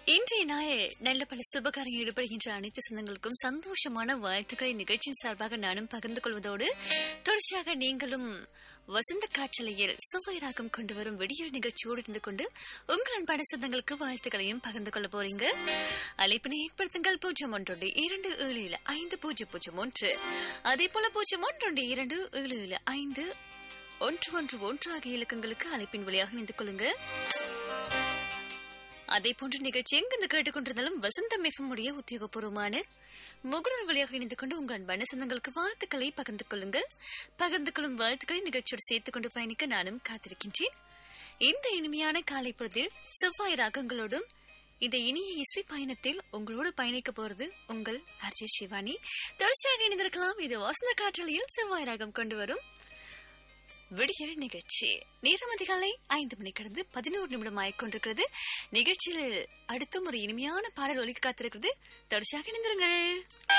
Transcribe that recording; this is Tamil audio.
இன்றைய நாள் நல்ல பல சுபகாரியம் ஈடுபடுகின்ற அனைத்து சொந்தங்களுக்கும் சந்தோஷமான வாழ்த்துக்களை நிகழ்ச்சியின் சார்பாக நானும் பகிர்ந்து கொள்வதோடு தொடர்ச்சியாக நீங்களும் வசந்த காற்றலையில் சுவைராகம் கொண்டு வரும் விடியல் நிகழ்ச்சியோடு இருந்து கொண்டு உங்கள் அன்பான சொந்தங்களுக்கு வாழ்த்துக்களையும் பகிர்ந்து கொள்ள போறீங்க அழைப்பினை ஏற்படுத்துங்கள் பூஜ்ஜியம் ஒன்றொன்று இரண்டு ஏழு ஏழு ஐந்து பூஜ்ஜியம் பூஜ்ஜியம் ஒன்று அதே போல பூஜ்ஜியம் ஒன்றொன்று இரண்டு ஏழு ஏழு ஐந்து ஒன்று ஒன்று ஒன்று ஆகிய இலக்கங்களுக்கு அழைப்பின் வழியாக இணைந்து கொள்ளுங்க அதே போன்ற நிகழ்ச்சி எங்கிருந்து கேட்டுக்கொண்டிருந்தாலும் வசந்தம் எஃப்எம் உடைய உத்தியோகபூர்வமான முகநூல் வழியாக இணைந்து கொண்டு உங்கள் அன்பான சொந்தங்களுக்கு வாழ்த்துக்களை பகிர்ந்து கொள்ளுங்கள் பகிர்ந்து கொள்ளும் வாழ்த்துக்களை நிகழ்ச்சியோடு சேர்த்துக் கொண்டு பயணிக்க நானும் காத்திருக்கின்றேன் இந்த இனிமையான காலை பொழுதில் செவ்வாய் ராகங்களோடும் இந்த இனிய இசை பயணத்தில் உங்களோடு பயணிக்க போறது உங்கள் அர்ஜய் சிவானி தொடர்ச்சியாக இணைந்திருக்கலாம் இது வசந்த காற்றலையில் செவ்வாய் ராகம் கொண்டு வரும் விடியல் நிகழ்ச்சி நேரம் அதிகாலை ஐந்து மணி கடந்து பதினோரு நிமிடம் ஆயிக்கொண்டிருக்கிறது நிகழ்ச்சியில் அடுத்தும் ஒரு இனிமையான பாடல் ஒலிக்க காத்திருக்கிறது தொடர்ச்சியாக இணைந்திருங்கள்